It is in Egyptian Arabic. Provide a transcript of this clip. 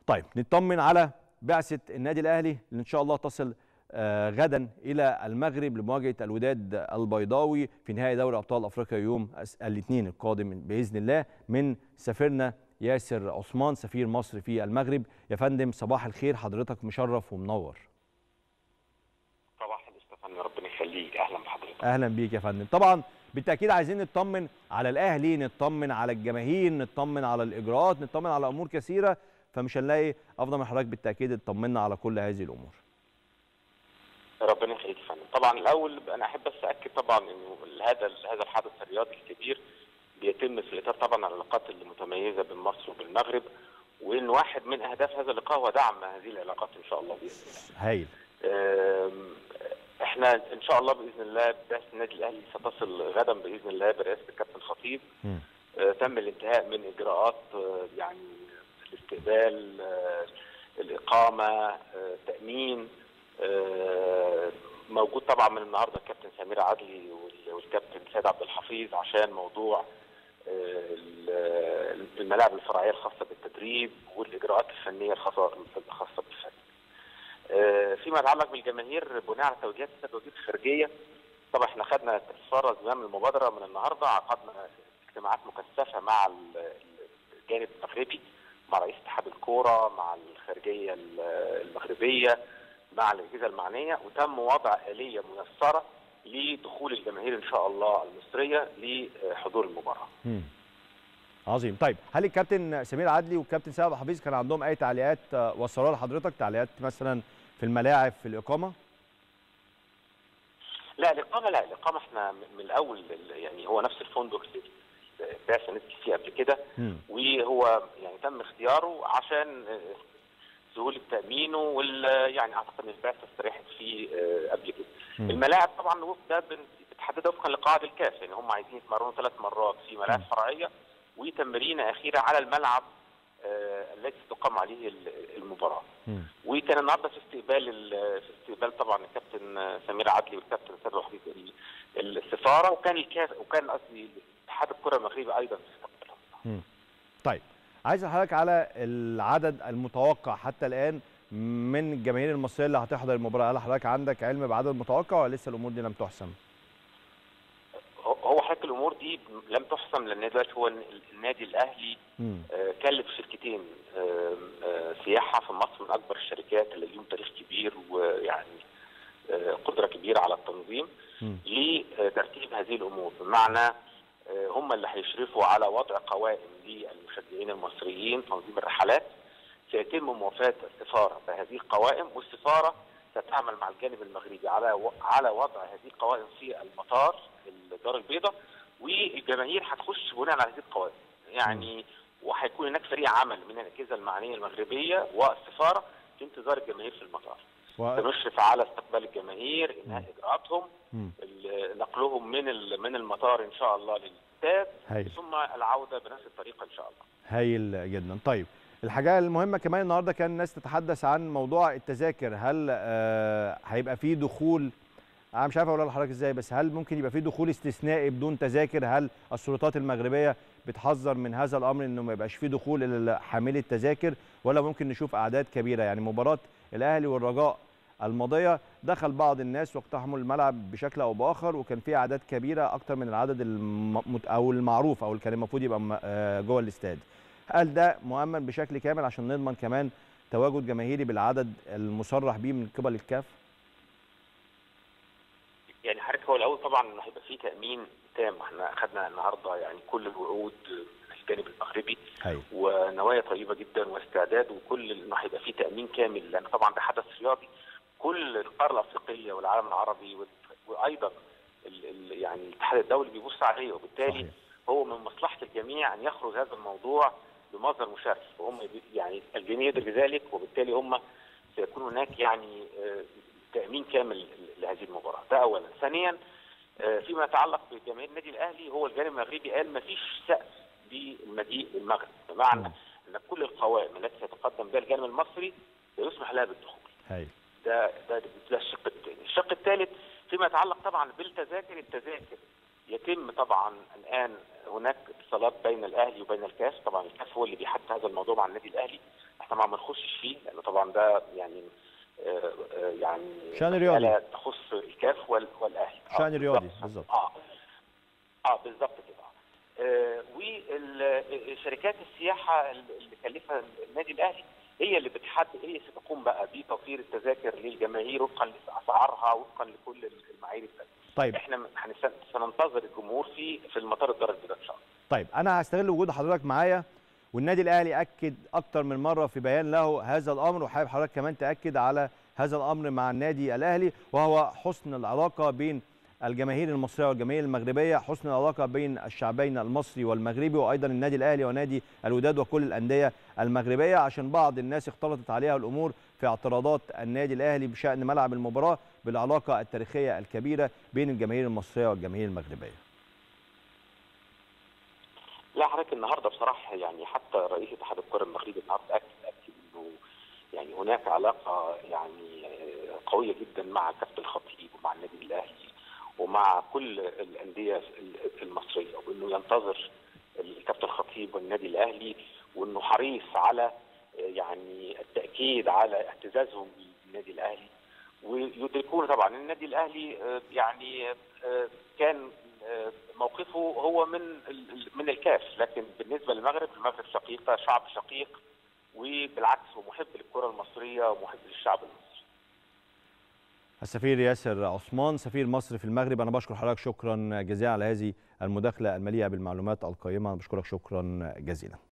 طيب نطمن على بعثه النادي الاهلي اللي ان شاء الله تصل آه، غدا الى المغرب لمواجهه الوداد البيضاوي في نهائي دوري ابطال افريقيا يوم الاثنين القادم باذن الله من سفيرنا ياسر عثمان سفير مصر في المغرب يا فندم صباح الخير حضرتك مشرف ومنور صباح الاستفان ربنا يخليك اهلا بحضرتك اهلا بيك يا فندم طبعا بالتاكيد عايزين نطمن على الاهلي نطمن على الجماهير نطمن على الاجراءات نطمن على امور كثيره فمش هنلاقي افضل من حضرتك بالتاكيد تطمنا على كل هذه الامور ربنا يخليك يا فندم طبعا الاول انا احب بس اكد طبعا انه هذا هذا الحدث الرياضي الكبير بيتم في اطار طبعا العلاقات المتميزه بين مصر وبالمغرب وان واحد من اهداف هذا اللقاء هو دعم هذه العلاقات ان شاء الله باذن الله. هايل أم، احنا ان شاء الله باذن الله بعثه النادي الاهلي ستصل غدا باذن الله برئاسه الكابتن خطيب مم. آه، تم الانتهاء من اجراءات آه، يعني الاستقبال آه، الاقامه آه، التامين آه، موجود طبعا من النهارده الكابتن سمير عدلي وال- والكابتن سيد عبد الحفيظ عشان موضوع آه، ال- الملاعب الفرعيه الخاصه بالتدريب والاجراءات الفنيه الخاصه الخاصه بالفن. آه، فيما يتعلق بالجماهير بناء على توجيهات السيد وزير الخارجيه طبعا احنا خدنا استفسار زمام المبادره من النهارده عقدنا اجتماعات مكثفه مع ال- الجانب المغربي مع رئيس اتحاد الكوره مع الخارجيه ال- المغربيه مع الاجهزه المعنيه وتم وضع اليه ميسره لدخول الجماهير ان شاء الله المصريه لحضور المباراه. مم. عظيم طيب هل الكابتن سمير عدلي والكابتن سيد عبد الحفيظ كان عندهم اي تعليقات آه، وصلوها لحضرتك تعليقات مثلا في الملاعب في الاقامه لا الاقامه لا الاقامه احنا من الاول يعني هو نفس الفندق اللي البعثه نزلت فيه قبل كده مم. وهو يعني تم اختياره عشان آه، سهوله تامينه وال يعني اعتقد ان البعثه استريحت فيه آه، قبل كده. مم. الملاعب طبعا وفق ده بن- بتحددها وفقا لقواعد الكاف يعني هم عايزين يتمرنوا ثلاث مرات في ملاعب مم. فرعيه وتمرينه اخيره على الملعب آه، التي تقام عليه ال- المباراه. مم. وكان النهارده في استقبال ال- في استقبال طبعا الكابتن سمير عدلي والكابتن سيد وحيد ال- السفاره وكان الكاف وكان قصدي اتحاد الكره المغربي ايضا في استقبالهم. مم. طيب عايز اسالك على العدد المتوقع حتى الان من الجماهير المصريه اللي هتحضر المباراه هل حضرتك عندك علم بعدد متوقع ولا لسه الامور دي لم تحسم هو- هو حضرتك الامور دي لم تحسم لان دلوقتي هو الن- النادي الاهلي مم. آه، كلف شركتين آه، آه، سياحه في مصر من اكبر الشركات اللي ليهم تاريخ كبير ويعني آه، قدره كبيره على التنظيم مم. لترتيب هذه الامور بمعنى آه، هم اللي هيشرفوا على وضع قوائم للمشجعين المصريين تنظيم الرحلات سيتم موافاه السفاره بهذه القوائم والسفاره ستعمل مع الجانب المغربي على و... على وضع هذه القوائم في المطار الدار البيضاء والجماهير هتخش بناء على هذه القوائم يعني وهيكون هناك فريق عمل من الاجهزه المعنيه المغربيه والسفاره في انتظار الجماهير في المطار و... سنشرف على استقبال الجماهير انهاء اجراءاتهم مم. ال- نقلهم من ال- من المطار ان شاء الله للاستاد هايل ثم العوده بنفس الطريقه ان شاء الله هايل جدا طيب الحاجه المهمه كمان النهارده كان الناس تتحدث عن موضوع التذاكر هل آه هيبقى فيه دخول انا مش عارف اقولها لحضرتك ازاي بس هل ممكن يبقى فيه دخول استثنائي بدون تذاكر هل السلطات المغربيه بتحذر من هذا الامر انه ما يبقاش فيه دخول لحاملي التذاكر ولا ممكن نشوف اعداد كبيره يعني مباراه الاهلي والرجاء الماضيه دخل بعض الناس واقتحموا الملعب بشكل او باخر وكان في اعداد كبيره اكتر من العدد الم... او المعروف او اللي كان المفروض يبقى م- آه، جوه الاستاد هل ده مؤمن بشكل كامل عشان نضمن كمان تواجد جماهيري بالعدد المصرح بيه من قبل الكاف يعني حضرتك هو الاول طبعا إنه هيبقى في تامين تام احنا اخذنا النهارده يعني كل الوعود من الجانب المغربي هايل ونوايا طيبه جدا واستعداد وكل انه هيبقى في تامين كامل لان طبعا ده حدث رياضي كل القاره الافريقيه والعالم العربي وال- وايضا ال ال يعني الاتحاد الدولي بيبص عليه وبالتالي صحيح. هو من مصلحه الجميع ان يخرج هذا الموضوع بمظهر مشرف وهم بي- يعني الجميع يدرك ذلك وبالتالي هم سيكون هناك يعني آه، تامين كامل لهذه المباراه ده اولا ثانيا آه، فيما يتعلق بجماهير النادي الاهلي هو الجانب المغربي قال ما فيش سقف للمجيء المغرب بمعنى مم. ان كل القوائم التي سيتقدم بها الجانب المصري سيسمح لها بالدخول هايل ده ده ده الشق الثاني، الشق الثالث فيما يتعلق طبعا بالتذاكر التذاكر يتم طبعا الان هناك اتصالات بين الاهلي وبين الكاف طبعا الكاف هو اللي بيحدد هذا الموضوع مع النادي الاهلي احنا ما بنخشش فيه لانه طبعا ده يعني آه، آه، يعني شأن مسألة رياضي. تخص الكاف وال- والاهلي آه، شأن رياضي، بالظبط. بالظبط. اه اه بالظبط كده آه وشركات السياحه اللي كلفها النادي الاهلي هي اللي بتحدد هي ستقوم بقى بتوفير التذاكر للجماهير وفقا لاسعارها وفقا لكل المعايير التانية. طيب احنا هنست- سننتظر الجمهور في في المطار الدار البيضاء ان شاء الله طيب انا هستغل وجود حضرتك معايا والنادي الاهلي اكد اكتر من مره في بيان له هذا الامر وحابب حضرتك كمان تاكد على هذا الامر مع النادي الاهلي وهو حسن العلاقه بين الجماهير المصريه والجماهير المغربيه حسن العلاقه بين الشعبين المصري والمغربي وايضا النادي الاهلي ونادي الوداد وكل الانديه المغربيه عشان بعض الناس اختلطت عليها الامور في اعتراضات النادي الاهلي بشان ملعب المباراه بالعلاقه التاريخيه الكبيره بين الجماهير المصريه والجماهير المغربيه لا حضرتك النهارده بصراحه يعني حتى رئيس اتحاد الكره المغربي النهارده اكد اكد انه يعني هناك علاقه يعني آه، قويه جدا مع كابتن الخطيب ومع النادي الاهلي ومع كل الانديه المصريه وانه ينتظر الكابتن الخطيب والنادي الاهلي وانه حريص على آه، يعني التاكيد على اعتزازهم بالنادي الاهلي ويدركون طبعا النادي الاهلي آه، يعني آه، كان آه، موقفه هو من ال- من الكاف لكن بالنسبه للمغرب المغرب شقيقه شعب شقيق وبالعكس هو محب للكره المصريه ومحب للشعب المصري السفير ياسر عثمان سفير مصر في المغرب انا بشكر حضرتك شكرا جزيلا على هذه المداخله المليئه بالمعلومات القيمه أنا بشكرك شكرا جزيلا